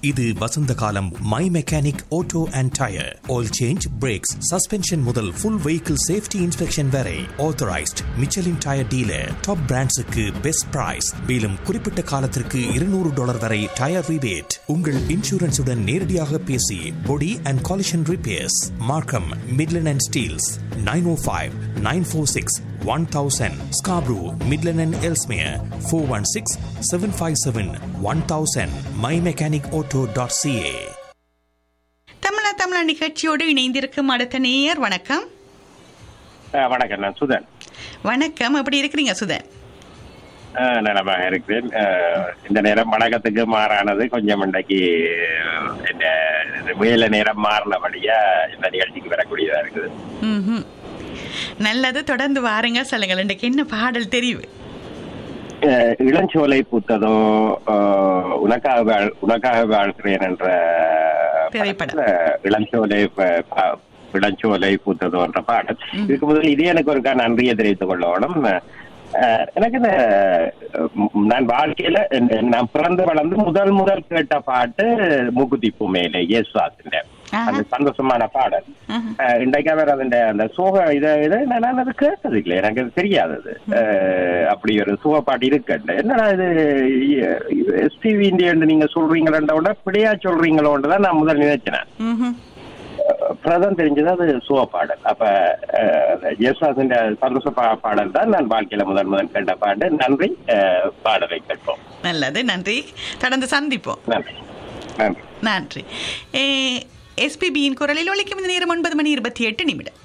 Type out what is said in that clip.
இது வசந்த காலம் my mechanic auto and tyre oil change brakes suspension முதல் ஃபுல் வெஹிக்கிள் சேஃப்டி இன்ஸ்பெக்ஷன் வரை authorised Michelin tyre dealer top பிராண்ட்ஸுக்கு பெஸ்ட் பிரைஸ் மேலும் குறிப்பிட்ட காலத்திற்கு இருநூறு டாலர் வரை டயர் ரிபேட் உங்கள் இன்சூரன்ஸுடன் நேரடியாக பேசி body and collision repairs Markham Midland and Steeles nine O five nine four six one thousand Scarborough Midland and Ellesmere four one six seven five seven one thousand my mechanic auto dot CA தமிழா தமிழா நிகழ்ச்சியோடு இணைந்திருக்கும் அடுத்த நேயர் வணக்கம் அஹ் வணக்கம் நான் சுதன் வணக்கம் எப்படி இருக்கிறீங்க சுதன் அஹ் நலமாக இருக்கிறேன் அஹ் இந்த நேரம் வணக்கத்துக்கு மாறானது கொஞ்சம் இன்றைக்கு அஹ், இந்த வேலை நேரம் மாறினபடியா இந்த நிகழ்ச்சிக்கு வரக்கூடியதா இருக்குது ம்ஹும். நல்லது தொடர்ந்து வாருங்க சொல்லுங்கள் இன்றைக்கு என்ன பாடல் தெரிவு அஹ், இளஞ்சோலை பூத்ததோ அஹ், உனக்காக வாழ் உனக்காக வாழ்கிறேன் என்ற திரைப்படம். படத்துல இளஞ்சோலை ப- ப- இளஞ்சோலை பூத்ததோ என்ற பாடல் இதுக்கு முதல் இதே எனக்கு ஒருக்கா நன்றியை தெரிவித்துக் கொள்ளணும் அஹ், எனக்கு இந்த அஹ், நான் வாழ்க்கையில இந்த- நான் பிறந்து வளர்ந்து முதல் முதல் கேட்ட பாட்டு மூக்குத்தி பூ மேலே இயேசுவாசிന്റെ ஆஹா. அந்த சந்தோஷமான பாடல் ஆஹா. அஹ், இன்றைக்கு அவர் അതിന്റെ அந்த சோக இதை இதை நான் நான் அது கேட்டது இல்லை எனக்கு அது தெரியாது அது அஹ், அப்படி ஒரு சுகப்பாட்டு இருக்குண்டு என்னடா இது எஸ்டிவி இந்தியன்னு நீங்க சொல்றீங்களோட பிழையா சொல்றீங்களோன்னு தான் நான் முதல் நினைச்சேன் ம்ஹும். பிரதம் தெரிஞ்சது அது சுவ பாடல் அப்ப ஜெயசுவாசின் சந்தோஷ பா- பாடல் தான் நான் வாழ்க்கையில முதல் முதல் கேட்ட பாட்டு நன்றி அஹ், பாடலை கேட்போம் நல்லது நன்றி தொடர்ந்து சந்திப்போம் நன்றி நன்றி நன்றி எஸ்பிபியின் குரலில் ஒழிக்கும் இந்த நேரம் ஒன்பது மணி இருபத்தி எட்டு நிமிடம்